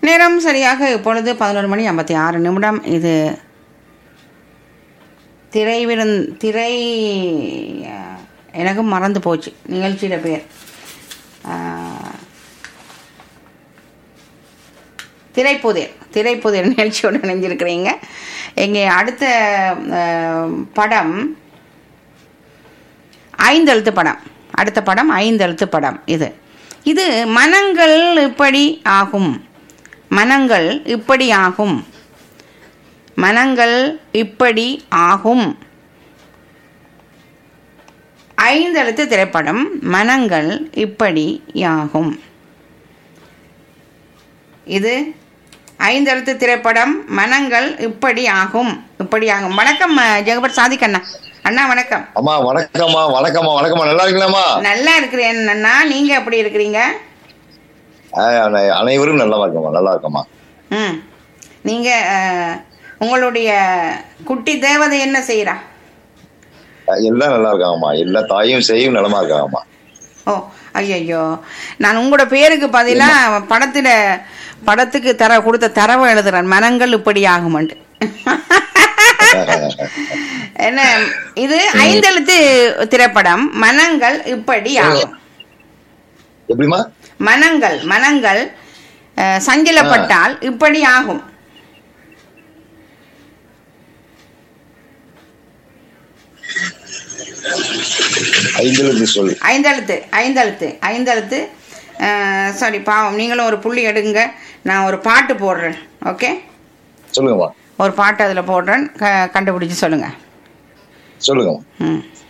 நேரம் சரியாக இப்பொழுது பதினோரு மணி ஐம்பத்தி ஆறு நிமிடம் இது திரை விருந் திரை அஹ், எனக்கும் மறந்து போச்சு நிகழ்ச்சியோட பேர் அஹ், திரைப்புதிர் திரைப்புதிர் நிகழ்ச்சியோடு இணைஞ்சிருக்கிறீங்க எங்கே அடுத்த அஹ், படம் ஐந்தெழுத்து படம் அடுத்த படம் ஐந்தெழுத்து படம் இது இது மனங்கள் இப்படி ஆகும் மனங்கள் இப்படி ஆகும் மனங்கள் இப்படி ஆகும் ஐந்தெழுத்து திரைப்படம் மனங்கள் இப்படி ஆகும் இது ஐந்தெழுத்து திரைப்படம் மனங்கள் இப்படி ஆகும் இப்படி ஆகும் வணக்கம் அஹ், ஜெகபர் சாதிக் அண்ணா அண்ணா வணக்கம் அம்மா வணக்கம்மா வணக்கம்மா வணக்கம்மா நல்லா இருக்கீங்களாம்மா நல்லா இருக்கிறேன் அண்ணா நீங்க எப்படி இருக்கிறீங்க ஆஹ் அனை- அனைவரும் நல்லா இருக்கம்மா நல்லா இருக்கம்மா ம் நீங்க அஹ், உங்களுடைய குட்டி தேவதை என்ன செய்யறா ஆஹ் எல்லாம் நல்லா இருக்காங்கம்மா எல்லா தாயும் செய்யும் நலமா இருக்காங்கம்மா ஓ ஐயையோ நான் உங்களோட பேருக்கு பதிலா படத்துல படத்துக்கு தர கொடுத்த தரவை எழுதுறேன் மனங்கள் இப்படி ஆகுமண்டு என்ன இது ஐந்தெழுத்து திரைப்படம் மனங்கள் இப்படி ஆகும் எப்படிம்மா மனங்கள் மனங்கள் அஹ், சஞ்சலப்பட்டால் இப்படி ஆகும் ஐந்தெழுத்து சொல் ஐந்தெழுத்து ஐந்தெழுத்து ஐந்தெழுத்து சாரி பாவம் நீங்களும் ஒரு புள்ளி எடுங்க நான் ஒரு பாட்டு போடுறேன் ஓகே சொல்லுங்கம்மா ஒரு பாட்டு அதில் போடுறேன் க கண்டுபிடிச்சு சொல்லுங்கள் சொல்லுங்கம்மா ம்